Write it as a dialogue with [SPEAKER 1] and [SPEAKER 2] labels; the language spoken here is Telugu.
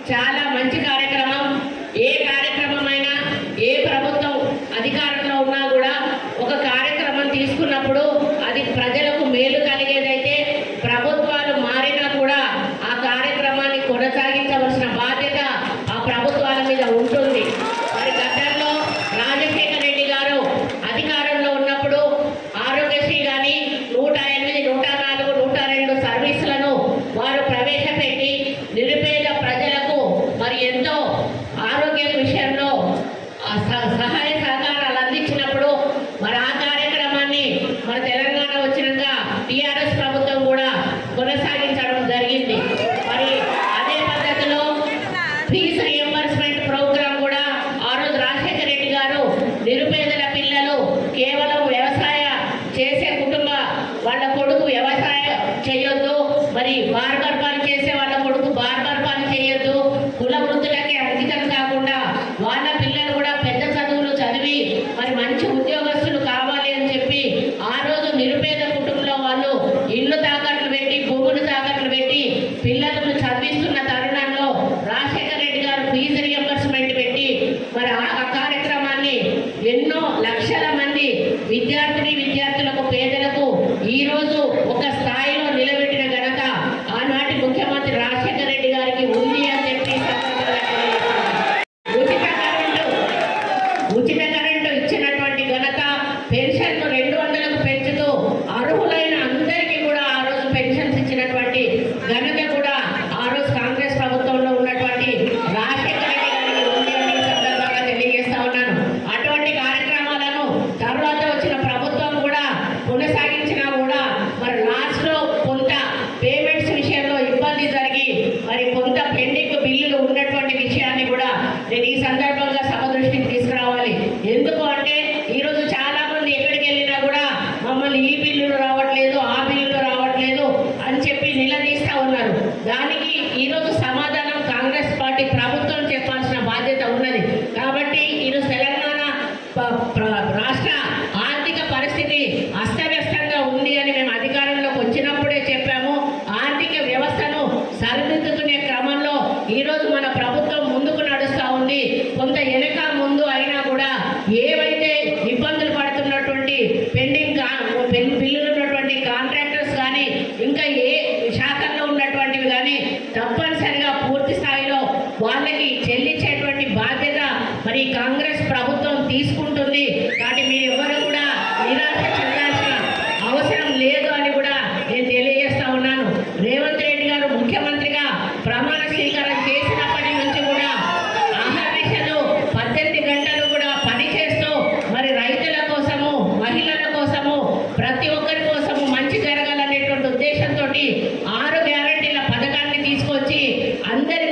[SPEAKER 1] చాలా మంచి కార్యక్రమం ఏ కార్యక్రమం అయినా ఏ ప్రభుత్వం అధికారంలో ఉన్నా కూడా ఒక కార్యక్రమం తీసుకున్నప్పుడు అది ప్రజలకు మేలు కలిగేదైతే ప్రభుత్వాలు మారినా కూడా ఆ కార్యక్రమాన్ని కొనసాగించవలసిన బాధ్యత ఆ ప్రభుత్వాల మీద ఉంటుంది మరి గతంలో రాజశేఖర రెడ్డి గారు అధికారంలో ఉన్నప్పుడు ఆరోగ్యశ్రీ కానీ నూట ఎనిమిది నూట నాలుగు నూట రెండు సర్వీసులను వారు ప్రవేశపెట్టి నిరుపేద ప్రజలకు మరి ఎంతో ఆరోగ్య విషయంలో ఆ స- సహాయ సహకారాలు అందించినప్పుడు మరి ఆ కార్యక్రమాన్ని మన తెలంగాణ వచ్చినాక టీఆర్ఎస్ ప్రభుత్వం కూడా కొనసాగించడం జరిగింది మరి అదే పద్ధతిలో ఫీజు రియంబర్స్మెంట్ ప్రోగ్రామ్ కూడా ఆ రోజు రాజశేఖర రెడ్డి గారు నిరుపేదల పిల్లలు కేవలం వ్యవసాయ చేసే కుటుంబ వాళ్ళ కొడుకు వ్యవసాయం చేయొద్దు మరి బార్బర్ పని చేసే వాళ్ళ కొడుకు బార్బర్ పని చేయొద్దు కుల వృత్తులకే అంకితం కాకుండా వాళ్ళ పిల్లలు కూడా పెద్ద చదువులు చదివి మరి మంచి ఉద్యోగస్తులు కావాలి అని చెప్పి ఆ రోజు నిరుపేద కుటుంబంలో వాళ్ళు ఇల్లు తాకట్లు పెట్టి భూములు తాకట్లు పెట్టి పిల్లలను చదివిస్తున్న తరుణంలో రాజశేఖర రెడ్డి గారు ఫీజు రియంబర్స్మెంట్ పెట్టి మరి ఆ ఆ కార్యక్రమాన్ని ఎన్నో లక్షల మంది విద్యార్థిని విద్యార్థులకు పేదలకు ఈ రోజు ఒక స్థాయిలో నిలబెట్టిన ఘనత ఆనాటి ముఖ్యమంత్రి రాజశేఖర రెడ్డి గారికి ఉంది అని చెప్పి ఈ సందర్భంగా తెలియజేస్తున్నాను. ఉచిత కరెంటు ఉచిత కరెంటు ఇచ్చినటువంటి ఘనత పెన్షన్ రెండు వందలకు పెంచుతూ అర్హులైన అందరికీ కూడా ఆ రోజు పెన్షన్స్ ఇచ్చినటువంటి ఘనత కూడా ఆ రోజు కాంగ్రెస్ ప్రభుత్వంలో ఉన్నటువంటి రాజశేఖర రెడ్డి గారికి ఉంది అని ఈ సందర్భంగా తెలియజేస్తా ఉన్నాను అటువంటి కార్యక్రమాలను తర్వాత వచ్చిన ప్రభుత్వం కూడా కొనసాగించినా కూడా మరి లాస్ట్ లో కొంత పేమెంట్స్ విషయంలో ఇబ్బంది జరిగి మరి కొంత పెండింగ్ బిల్లులు ఉన్నటువంటి విషయాన్ని కూడా నేను ఈ సందర్భంగా సభ దృష్టికి తీసుకురావాలి ఎందుకు అంటే ఈరోజు చాలా మంది ఎక్కడికి వెళ్ళినా కూడా మమ్మల్ని ఈ బిల్లులు రావట్లేదు ఆ బిల్లులు రావట్లేదు అని చెప్పి నిలదీస్తా ఉన్నారు దానికి ఈరోజు సమాధానం కాంగ్రెస్ పార్టీ ప్రభుత్వం చెప్పాల్సిన బాధ్యత ఉన్నది కాబట్టి ఈరోజు తెలంగాణ ప- ప్ర- రాష్ట్ర ఆర్థిక పరిస్థితి అస్తవ్యస్తంగా ఉంది అని మేము అధికారంలోకి వచ్చినప్పుడే చెప్పాము ఆర్థిక వ్యవస్థను సరిదిద్దుకునే క్రమంలో ఈరోజు మన ప్రభుత్వం ముందుకు నడుస్తూ ఉంది కొంత వెనక ముందు అయినా కూడా ఏవైతే ఇబ్బందులు పడుతున్నటువంటి పెండింగ్ కా- పెన్- బిల్లులు ఉన్నటువంటి కాంట్రాక్టర్స్ కానీ ఇంకా ఏ శాఖల్లో ఉన్నటువంటివి కానీ తప్పనిసరిగా పూర్తి స్థాయిలో వాళ్ళకి చెల్లించేటువంటి బాధ్యత మరి కాంగ్రెస్ ప్రభుత్వం తీసుకుంటుంది కాబట్టి మీరు ఎవరు కూడా నిరాశ చెందాల్సిన అవసరం లేదు అని కూడా నేను తెలియజేస్తా ఉన్నాను రేవంత్ రెడ్డి గారు ముఖ్యమంత్రిగా ప్రమాణ స్వీకారం చేసినప్పటి నుంచి కూడా ఆహర్నిశలు పద్దెనిమిది గంటలు కూడా పని చేస్తూ మరి రైతుల కోసము మహిళల కోసము ప్రతి ఒక్కరి కోసము మంచి జరగాలనేటువంటి ఉద్దేశంతో ఆరు గ్యారంటీల పథకాన్ని తీసుకొచ్చి అందరి